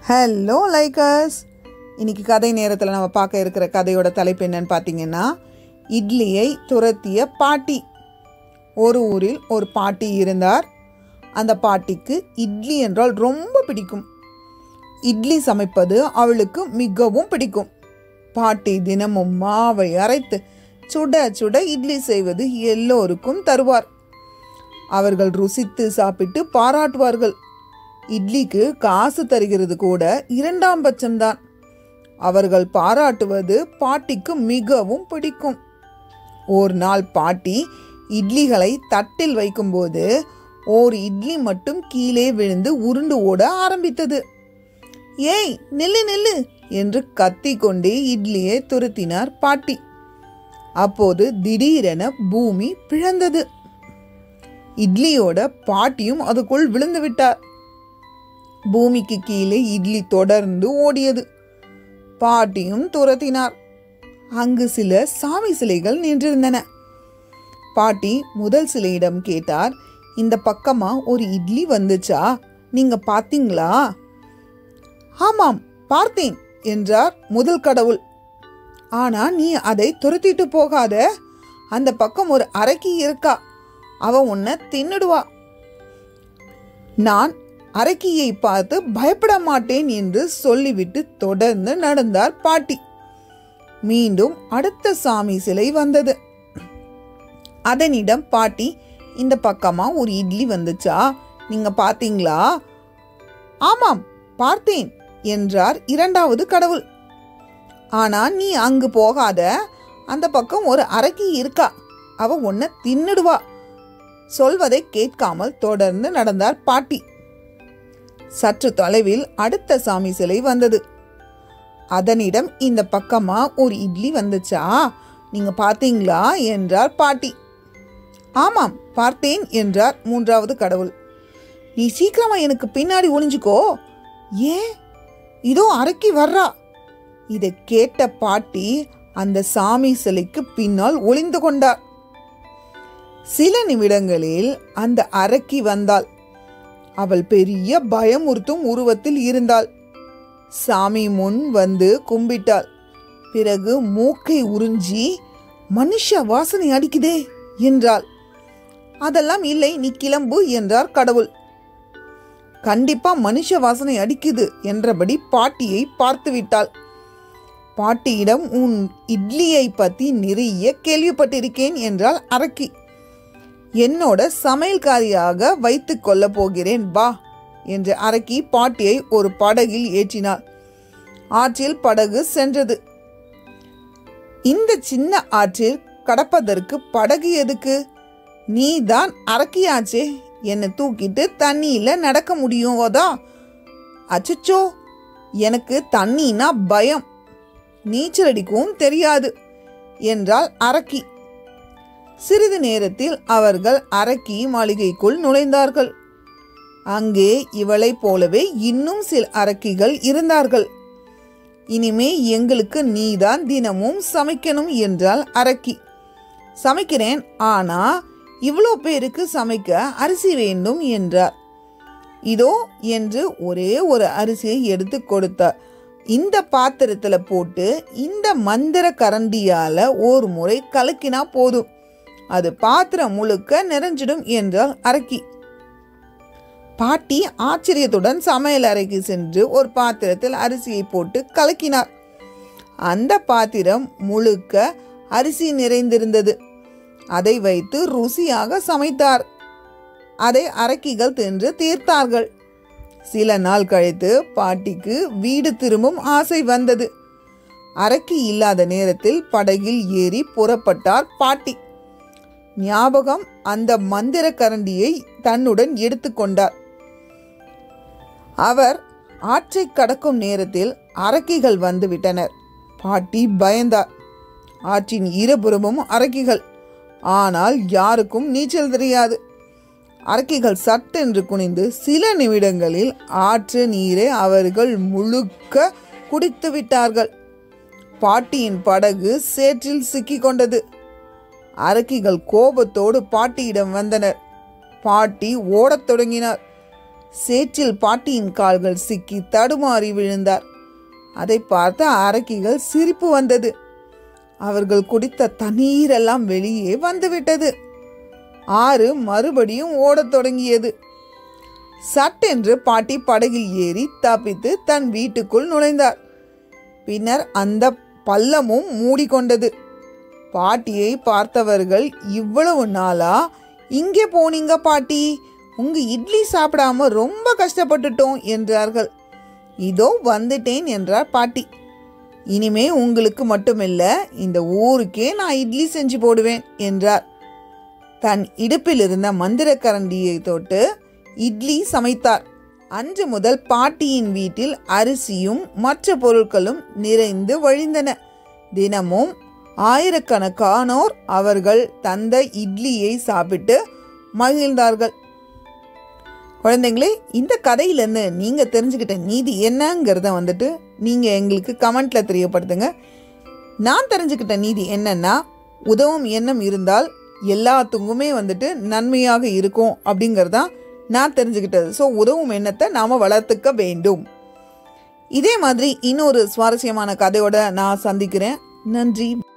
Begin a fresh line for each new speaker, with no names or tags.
hello likers இன்னைக்கு கதை நேரத்தில் நம்ம பார்க்க இருக்கிற கதையோட தலைப்பு என்னன்னு பார்த்தீங்கன்னா இட்லியை துரத்திய பாட்டி ஒரு ஊரில் ஒரு பாட்டி இருந்தார் அந்த பாட்டிக்கு இட்லி என்றால் ரொம்ப பிடிக்கும் இட்லி சமைப்பது அவளுக்கு மிகவும் பிடிக்கும் பாட்டி தினமும் மாவை அரைத்து சுட சுட இட்லி செய்வது எல்லோருக்கும் தருவார் அவர்கள் ருசித்து சாப்பிட்டு பாராட்டுவார்கள் இட்லிக்கு காசு தருகிறது கூட இரண்டாம் பட்சம்தான் அவர்கள் பாராட்டுவது பாட்டிக்கு மிகவும் பிடிக்கும் ஒரு நாள் பாட்டி இட்லிகளை தட்டில் வைக்கும்போது ஓர் இட்லி மட்டும் கீழே விழுந்து உருண்டு ஓட ஆரம்பித்தது ஏய் நில்லு நில்லு என்று கத்திக்கொண்டே இட்லியை துரத்தினார் பாட்டி அப்போது திடீரென பூமி பிளந்தது இட்லியோட பாட்டியும் அதுக்குள் விழுந்து விட்டார் பூமிக்கு கீழே இட்லி தொடர்ந்து ஓடியது பாட்டியும் துரத்தினார் அங்கு சில சாமி சிலைகள் நின்றிருந்தன பாட்டி முதல் சிலையிடம் கேட்டார் இந்த பக்கமா ஒரு இட்லி வந்துச்சா நீங்க பாத்தீங்களா ஆமாம் பார்த்தேன் என்றார் முதல் கடவுள் ஆனா நீ அதை துரத்திட்டு போகாத அந்த பக்கம் ஒரு அரைக்கி இருக்கா அவ உன்னை தின்னுடுவா நான் அரக்கியை பார்த்து பயப்பட மாட்டேன் என்று சொல்லிவிட்டு தொடர்ந்து நடந்தார் பாட்டி மீண்டும் அடுத்த சாமி சிலை வந்தது அதனிடம் பாட்டி இந்த பக்கமா ஒரு இட்லி வந்துச்சா நீங்க பாத்தீங்களா ஆமாம் பார்த்தேன் என்றார் இரண்டாவது கடவுள் ஆனா நீ அங்கு போகாத அந்த பக்கம் ஒரு அரக்கி இருக்கா அவ உன்னை தின்னுடுவா சொல்வதை கேட்காமல் தொடர்ந்து நடந்தார் பாட்டி சற்று தொலைவில் அடுத்த சாமி சிலை வந்தது அதனிடம் இந்த பக்கமா ஒரு இட்லி வந்துச்சா நீங்க பாத்தீங்களா என்றார் பாட்டி ஆமாம் பார்த்தேன் என்றார் மூன்றாவது கடவுள் நீ சீக்கிரமா எனக்கு பின்னாடி ஒளிஞ்சுக்கோ ஏன் இதோ அரக்கி வர்றா இதை கேட்ட பாட்டி அந்த சாமி சிலைக்கு பின்னால் ஒளிந்து கொண்டார் சில நிமிடங்களில் அந்த அரக்கி வந்தாள் அவள் பெரிய பயமுறுத்தும் உருவத்தில் இருந்தாள் சாமி முன் வந்து கும்பிட்டாள் பிறகு மூக்கை உறிஞ்சி மனுஷ வாசனை அடிக்குதே என்றாள் அதெல்லாம் இல்லை நீ கிளம்பு என்றார் கடவுள் கண்டிப்பா மனுஷ வாசனை அடிக்குது என்றபடி பாட்டியை பார்த்து விட்டாள் பாட்டியிடம் உன் இட்லியை பத்தி நிறைய கேள்விப்பட்டிருக்கேன் என்றால் அரக்கி என்னோட சமையல்காரியாக வைத்துக் கொள்ள போகிறேன் வா என்று அரக்கி பாட்டியை ஒரு படகில் ஏற்றினாள் ஆற்றில் படகு சென்றது இந்த சின்ன ஆற்றில் கடப்பதற்கு படகு எதுக்கு நீ தான் அரக்கியாச்சே என்னை தூக்கிட்டு தண்ணியில நடக்க முடியுமோதா அச்சச்சோ எனக்கு தண்ணினா பயம் நீச்சல் அடிக்கவும் தெரியாது என்றால் அரக்கி சிறிது நேரத்தில் அவர்கள் அரக்கி மாளிகைக்குள் நுழைந்தார்கள் அங்கே இவளைப் போலவே இன்னும் சில அரக்கிகள் இருந்தார்கள் இனிமே எங்களுக்கு நீதான் தினமும் சமைக்கணும் என்றால் அரக்கி சமைக்கிறேன் ஆனா இவ்வளோ பேருக்கு சமைக்க அரிசி வேண்டும் என்றார் இதோ என்று ஒரே ஒரு அரிசியை எடுத்து கொடுத்தார் இந்த பாத்திரத்துல போட்டு இந்த மந்திர கரண்டியால ஒரு முறை கலக்கினா போதும் அது பாத்திரம் முழுக்க நிறைஞ்சிடும் என்றால் அரக்கி பாட்டி ஆச்சரியத்துடன் சமையல் அறைக்கு சென்று ஒரு பாத்திரத்தில் அரிசியை போட்டு கலக்கினார் அந்த பாத்திரம் முழுக்க அரிசி நிறைந்திருந்தது அதை வைத்து ருசியாக சமைத்தார் அதை அரக்கிகள் தின்று தீர்த்தார்கள் சில நாள் கழித்து பாட்டிக்கு வீடு திரும்பும் ஆசை வந்தது அரக்கி இல்லாத நேரத்தில் படகில் ஏறி புறப்பட்டார் பாட்டி ஞாபகம் அந்த மந்திர கரண்டியை தன்னுடன் எடுத்துக்கொண்டார் அவர் ஆற்றை கடக்கும் நேரத்தில் அரக்கிகள் வந்து விட்டனர் பாட்டி பயந்தார் ஆற்றின் இருபுறமும் அரக்கிகள் ஆனால் யாருக்கும் நீச்சல் தெரியாது அரக்கிகள் சட்டென்று குனிந்து சில நிமிடங்களில் ஆற்று நீரை அவர்கள் முழுக்க குடித்து விட்டார்கள் பாட்டியின் படகு சேற்றில் சிக்கிக்கொண்டது அரக்கிகள் கோபத்தோடு பாட்டியிடம் வந்தனர் பாட்டி ஓடத் தொடங்கினார் சேற்றில் பாட்டியின் கால்கள் சிக்கி தடுமாறி விழுந்தார் அதை பார்த்த அரக்கிகள் சிரிப்பு வந்தது அவர்கள் குடித்த தண்ணீரெல்லாம் வெளியே வந்துவிட்டது ஆறு மறுபடியும் ஓடத் தொடங்கியது சட்டென்று பாட்டி படகில் ஏறி தப்பித்து தன் வீட்டுக்குள் நுழைந்தார் பின்னர் அந்த பள்ளமும் மூடிக்கொண்டது பாட்டியை பார்த்தவர்கள் இவ்வளவு நாளா இங்கே போனீங்க பாட்டி உங்க இட்லி சாப்பிடாம ரொம்ப கஷ்டப்பட்டுட்டோம் என்றார்கள் இதோ வந்துட்டேன் என்றார் பாட்டி இனிமே உங்களுக்கு மட்டுமில்ல இந்த ஊருக்கே நான் இட்லி செஞ்சு போடுவேன் என்றார் தன் இடுப்பில் இருந்த மந்திரக்கரண்டியை தொட்டு இட்லி சமைத்தார் அன்று முதல் பாட்டியின் வீட்டில் அரிசியும் மற்ற பொருட்களும் நிறைந்து வழிந்தன தினமும் ஆயிரக்கணக்கானோர் அவர்கள் தந்த இட்லியை சாப்பிட்டு மகிழ்ந்தார்கள் குழந்தைங்களே இந்த கதையிலேருந்து நீங்கள் தெரிஞ்சுக்கிட்ட நீதி என்னங்கிறத வந்துட்டு நீங்கள் எங்களுக்கு கமெண்ட்டில் தெரியப்படுத்துங்க நான் தெரிஞ்சுக்கிட்ட நீதி என்னன்னா உதவும் எண்ணம் இருந்தால் எல்லாத்துக்குமே வந்துட்டு நன்மையாக இருக்கும் அப்படிங்கிறதான் நான் தெரிஞ்சுக்கிட்டது ஸோ உதவும் எண்ணத்தை நாம் வளர்த்துக்க வேண்டும் இதே மாதிரி இன்னொரு சுவாரஸ்யமான கதையோட நான் சந்திக்கிறேன் நன்றி